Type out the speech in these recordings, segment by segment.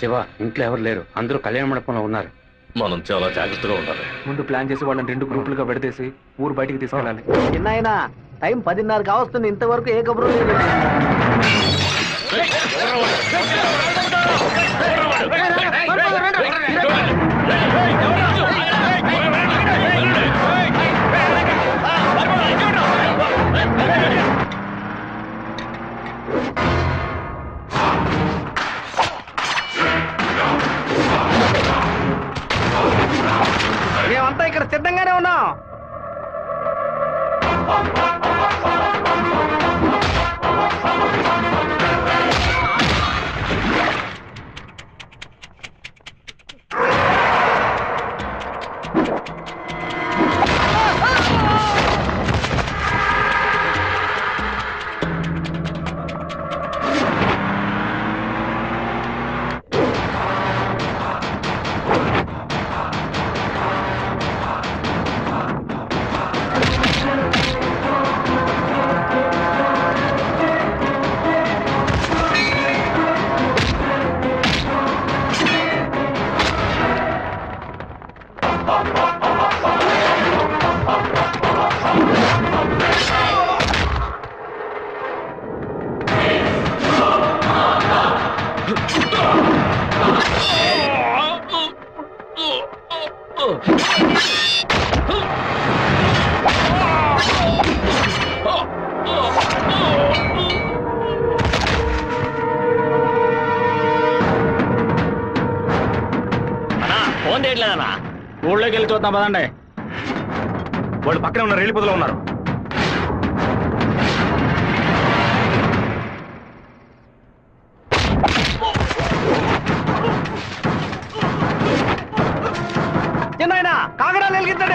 శివ ఇంట్లో ఎవరు లేరు అందరూ కళ్యాణ మండపంలో ఉన్నారు మనం చాలా జాగ్రత్తగా ఉండాలి ముందు ప్లాన్ చేసి వాళ్ళని రెండు గ్రూపులుగా విడదీసి ఊరు బయటికి తీసుకెళ్ళాలి చిన్నాయనా టైం పదిన్నర కావస్తుంది ఇంతవరకు ఏ కబురు లేదు మేమంతా ఇక్కడ సిద్ధంగానే ఉన్నాం ఫోన్ చేయట్లేదన్నా ఊళ్ళోకి వెళ్ళి చూద్దాం పదండి వాళ్ళు పక్కనే ఉన్న రైలు పొదలో ఉన్నారు చిన్నాయనా కాగడాలు వెలిగించండి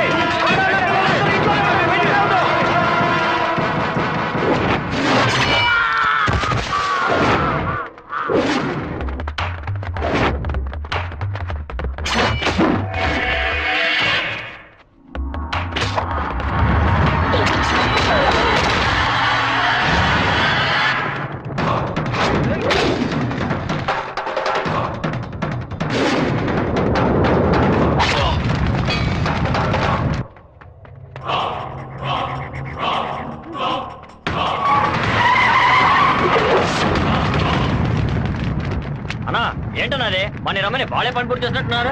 అన్నా ఏంటన్నది మన రమ్మని బాలే పని పూర్తి చేసినట్టున్నారు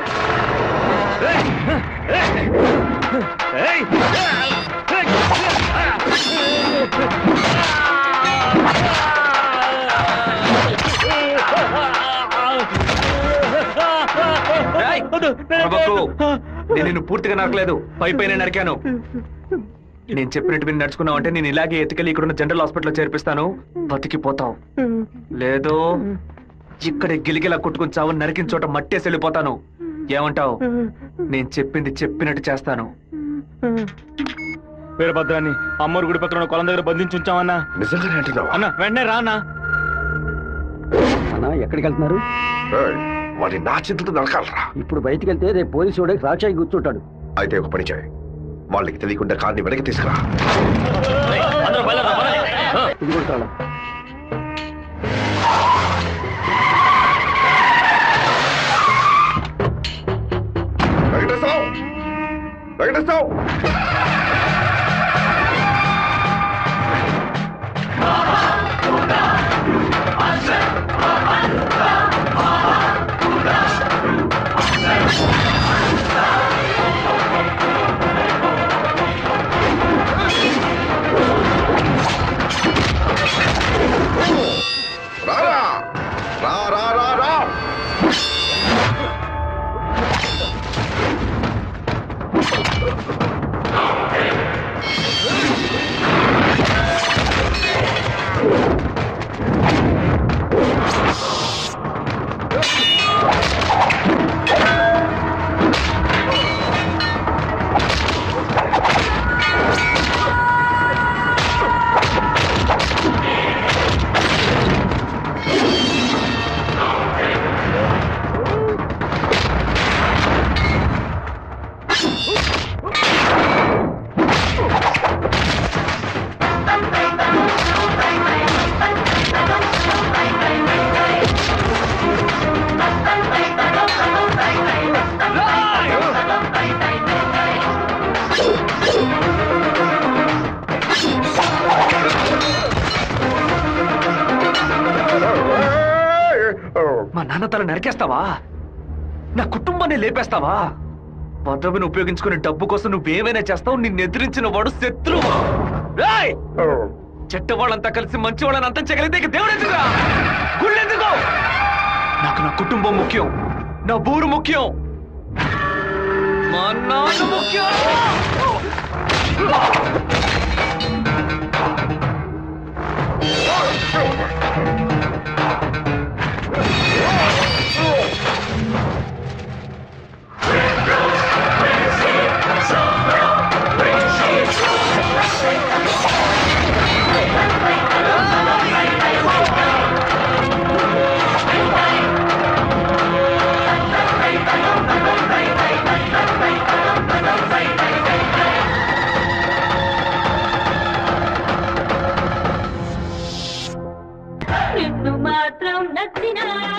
ప్రభకు, నేను నిన్ను పూర్తిగా నరకలేదు పై పైన నరికాను నేను చెప్పినట్టు మీరు నడుచుకున్నావు అంటే నేను ఇలాగే ఎత్తుకెళ్ళి ఇక్కడున్న జనరల్ హాస్పిటల్లో చేర్పిస్తాను బతికిపోతావు లేదు ఇక్కడ గిలిగిలా కొట్టుకుని చావు నరికిన చోట మట్టేసి వెళ్ళిపోతాను ఏమంటావు నేను చెప్పింది చెప్పినట్టు చేస్తాను వీరభద్రాన్ని అమ్మోరు గుడి పక్కన ఉన్న కొలం దగ్గర బంధించి ఉంచామన్నా నిజంగానే అంటున్నావా అన్న వెంటనే రానా అన్నా ఎక్కడికి వెళ్తున్నారు ఏయ్, వాడిని నా చింతతో నరకాలరా ఇప్పుడు బయటికి వెళ్తే రేపు పోలీసు వాడికి రాక్షాయి కూర్చుంటాడు అయితే ఒక పని చేయి వాళ్ళకి తెలియకుండా కార్ని వెనక్కి తీసుకురా అందరూ బయలుదేరరా, పదండి. ఇది కూడా తాళం. వెంకటేశ్వరరావు వెంకటేశ్వరరావు రారా రా రా రా రా అన్నతల నరికేస్తావా నా కుటుంబాన్ని లేపేస్తావా పదవిని ఉపయోగించుకునే డబ్బు కోసం నువ్వేమైనా చేస్తావు నిన్ను ఎదిరించిన వాడు శత్రువు రాయ్ చెట్ట వాళ్ళంతా కలిసి మంచి వాళ్ళని అంతం చేయగలిగితే ఇక దేవుడు ఎందుకురా గుళ్ళెందుకు నాకు నా కుటుంబం ముఖ్యం నా ఊరు ముఖ్యం మా నాన్న ముఖ్యం నిన్ను మాత్రం నచ్చిన